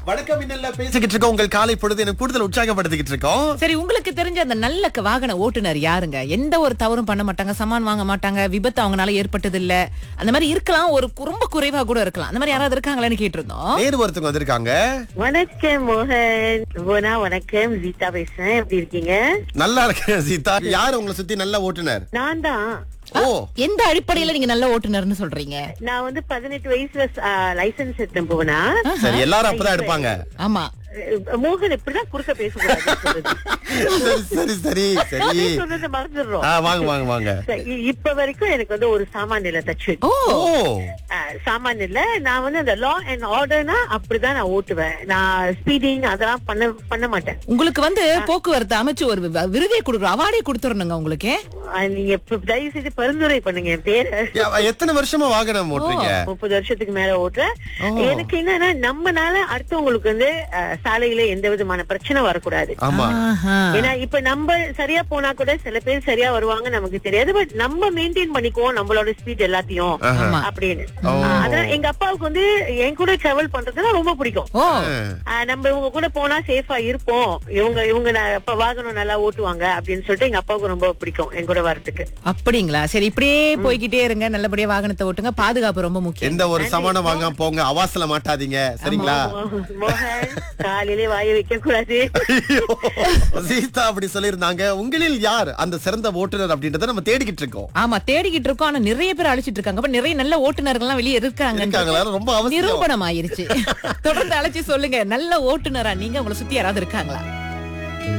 வணக்கம் இன்னல்ல பேசிக்கிட்டு இருக்கோம் உங்கள் காலை பொழுது எனக்கு கூடுதல் உற்சாகப்படுத்திக்கிட்டு இருக்கோம் சரி உங்களுக்கு தெரிஞ்ச அந்த நல்ல க- வாகன ஓட்டுநர் யாருங்க எந்த ஒரு தவறும் பண்ண மாட்டாங்க சமான் வாங்க மாட்டாங்க விபத்து அவங்கனால ஏற்பட்டது இல்ல அந்த மாதிரி இருக்கலாம் ஒரு கு- ரொம்ப குறைவா கூட இருக்கலாம் அந்த மாதிரி யாராவது இருக்காங்களான்னு கேட்டிருந்தோம் நேரு ஒருத்தவங்க வந்திருக்காங்க வணக்கம் மோகன் போனா வணக்கம் ஜீதா பேசுறேன் எப்படி இருக்கீங்க நல்லா இருக்கு சீதா யார் உங்களை சுத்தி நல்ல ஓட்டுனர் நான் தான் ஓ எந்த அடிப்படையில நீங்க நல்ல ஓட்டுநர்னு சொல்றீங்க நான் வந்து பதினெட்டு வயசுல லைசன்ஸ் எடுத்தேன் போனா சரி எல்லாரும் அப்பதான் எடுப்பாங்க ஆமா மோகன் இப்படிதான் குறுக்க பேசக்கூடாது சரி சரி சரி சரி சொன்னதை மறந்துடுறோம் ஆ, வாங்க வாங்க வாங்க சரி, இ- இப்ப வரைக்கும் எனக்கு வந்து ஒரு சாமான் இல்ல தச்சு ஓ ஓ சாமான் இல்ல நான் வந்து அந்த லா அண்ட் ஆர்டர்னா அப்படிதான் நான் ஓட்டுவேன் நான் ஸ்பீடிங் அதெல்லாம் பண்ண பண்ண மாட்டேன் உங்களுக்கு வந்து போக்குவரத்து அமைச்சு ஒரு வி- விருதே கொடுக்குறோம் அவார்டே கொடுத்துடணுங்க உங்களுக்கு அஹ் நீங்க இப்ப தயவு செய்து பரிந்துரை பண்ணுங்க என் பேரை யா- எத்தனை வருஷமா வாகனம் ஓட்டுறீங்க முப்பது வருஷத்துக்கு மேல ஓட்டுறேன் எனக்கு என்னன்னா நம்மனால அடுத்தவங்களுக்கு வந்து அஹ், சாலையில எந்த விதமான பிரச்சனை வரக்கூடாது ஆமா ஆஹா. ஏன்னா இப்ப நம்ம சரியா போனா கூட சில பேர் சரியா வருவாங்க நமக்கு தெரியாது பட் நம்ம மெயின்டைன் பண்ணிக்குவோம் நம்மளோட ஸ்பீட் எல்லாத்தையும் ஆமா. அப்படின்னு அஹ், அதான் எங்க அப்பாவுக்கு வந்து என் கூட டிராவல் பண்றதுன்னா ரொம்ப பிடிக்கும் ஓ அஹ், நம்ம இவங்க கூட போனா சேஃபா இருப்போம் இவங்க இவங்க ந- இப்ப வாகனம் நல்லா ஓட்டுவாங்க அப்படின்னு சொல்லிட்டு எங்க அப்பாவுக்கு ரொம்ப பிடிக்கும் என் கூட வரதுக்கு அப்படிங்களா சரி இப்படியே போய்கிட்டே இருங்க நல்லபடியா வாகனத்தை ஓட்டுங்க பாதுகாப்பு ரொம்ப முக்கியம் எந்த ஒரு சமானம் வாங்காம போங்க அவாசல மாட்டாதீங்க சரிங்களா மோகன் காலையிலே வாய வைக்க கூடாது ஐயோ, சீதா அப்படி சொல்லியிருந்தாங்க உங்களில் யார் அந்த சிறந்த ஓட்டுநர் அப்படின்றத நம்ம தேடிக்கிட்டு இருக்கோம் ஆமா தேடிக்கிட்டு இருக்கோம் ஆனா நிறைய பேர் அழைச்சிட்டு இருக்காங்க அப்ப நிறைய நல்ல ஓட்டுநர்கள்லாம் வெளியே இருக்காங்க இருக்காங்களா ரொம்ப அவசியம் நிரூபணம் ஆயிருச்சு தொடர்ந்து அழைச்சி சொல்லுங்க நல்ல ஓட்டுநரா நீங்க உங்களை சுத்தி யாராவது இருக்காங்களா